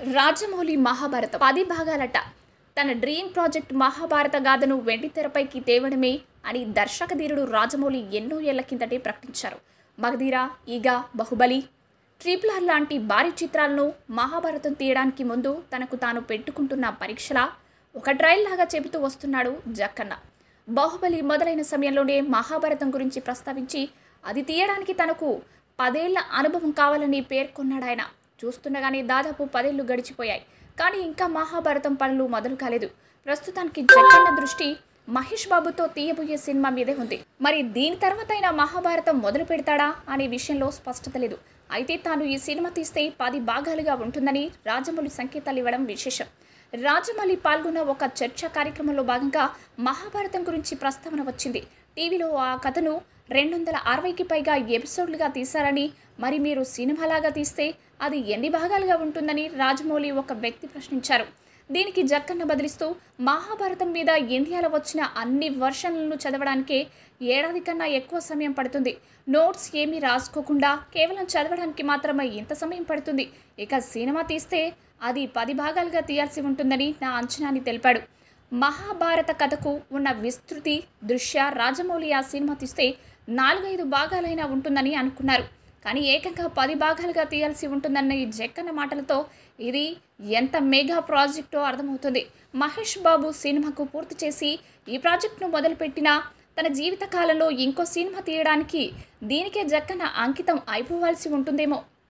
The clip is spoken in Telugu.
రాజమౌళి మహాభారతం పది భాగాలట తన డ్రీమ్ ప్రాజెక్ట్ మహాభారత గాథను వెండి తెరపైకి తేవడమే అని దర్శకధీరుడు రాజమౌళి ఎన్నో ఏళ్ల కిందటే ప్రకటించారు మగధీర ఈగ బాహుబలి ట్రిపుల్ ఆర్ లాంటి భారీ చిత్రాలను మహాభారతం తీయడానికి ముందు తనకు తాను పెట్టుకుంటున్న పరీక్షలా ఒక ట్రయల్ లాగా చెబుతూ వస్తున్నాడు జక్కన్న బాహుబలి మొదలైన సమయంలోనే మహాభారతం గురించి ప్రస్తావించి అది తీయడానికి తనకు పదేళ్ల అనుభవం కావాలని పేర్కొన్నాడు ఆయన చూస్తుండగానే దాదాపు పదేళ్లు గడిచిపోయాయి కానీ ఇంకా మహాభారతం పనులు మొదలు కాలేదు ప్రస్తుతానికి జక్కన్న దృష్టి మహేష్ బాబుతో తీయబోయే సినిమా మీదే ఉంది మరి దీని తర్వాత అయినా మహాభారతం మొదలు పెడతాడా అనే విషయంలో స్పష్టత లేదు అయితే తాను ఈ సినిమా తీస్తే పది భాగాలుగా ఉంటుందని రాజమౌళి సంకేతాలు ఇవ్వడం విశేషం రాజమౌళి పాల్గొన్న ఒక చర్చా కార్యక్రమంలో భాగంగా మహాభారతం గురించి ప్రస్తావన వచ్చింది టీవీలో ఆ కథను రెండు వందల అరవైకి పైగా ఎపిసోడ్లుగా తీశారని మరి మీరు సినిమాలాగా తీస్తే అది ఎన్ని భాగాలుగా ఉంటుందని రాజమౌళి ఒక వ్యక్తి ప్రశ్నించారు దీనికి జక్కన్న బదిలిస్తూ మహాభారతం మీద ఇండియాలో వచ్చిన అన్ని వర్షన్లను చదవడానికే ఏడాది కన్నా ఎక్కువ సమయం పడుతుంది నోట్స్ ఏమీ రాసుకోకుండా కేవలం చదవడానికి మాత్రమే ఇంత సమయం పడుతుంది ఇక సినిమా తీస్తే అది పది భాగాలుగా తీయాల్సి ఉంటుందని నా అంచనా అని తెలిపాడు మహాభారత కథకు ఉన్న విస్తృతి దృశ్య రాజమౌళి ఆ సినిమా తీస్తే నాలుగైదు భాగాలైనా ఉంటుందని అనుకున్నారు కానీ ఏకంగా పది భాగాలుగా తీయాల్సి ఉంటుందన్న ఈ జక్కన్న మాటలతో ఇది ఎంత మెగా ప్రాజెక్టో అర్థమవుతుంది మహేష్ బాబు సినిమాకు పూర్తి చేసి ఈ ప్రాజెక్టును మొదలుపెట్టినా తన జీవిత కాలంలో ఇంకో సినిమా తీయడానికి దీనికే జక్కన్న అంకితం అయిపోవాల్సి ఉంటుందేమో